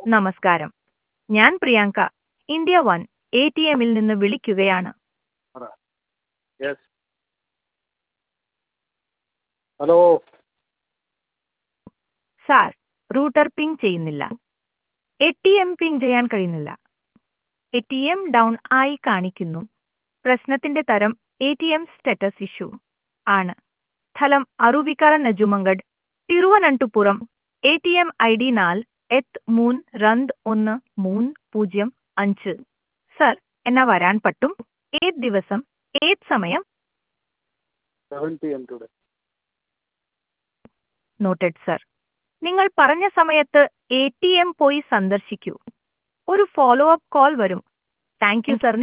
നമസ്കാരം ഞാൻ Priyanka India one A T എമ്മിൽ നിന്ന് വിളിക്കുകയാണ് പറ yes hello sir router ping ചെയ്യുന്നില്ല എ ടി എം പിങ് ചെയ്യാൻ കഴിയുന്നില്ല എ ടി എം ഡൗൺ ആയി കാണിക്കുന്നു പ്രശ്നത്തിന്റെ തരം A T M status issue ആണ് സ്ഥലം Aruvikkara Nedumangad Thiruvananthapuram A T M I D നാൽ എത്ത് മൂന്ന് രണ്ട് ഒന്ന് മൂന്ന് പൂജ്യം അഞ്ച് സർ എന്നാ വരാൻ പറ്റും ഏത് ദിവസം ഏത് സമയം സെവൻ പി എം ടുഡേ നോട്ടഡ് സർ നിങ്ങൾ പറഞ്ഞ സമയത്ത് എ ടി എം പോയി സന്ദർശിക്കൂ ഒരു ഫോളോ അപ്പ് കോൾ വരും താങ്ക് യു സർ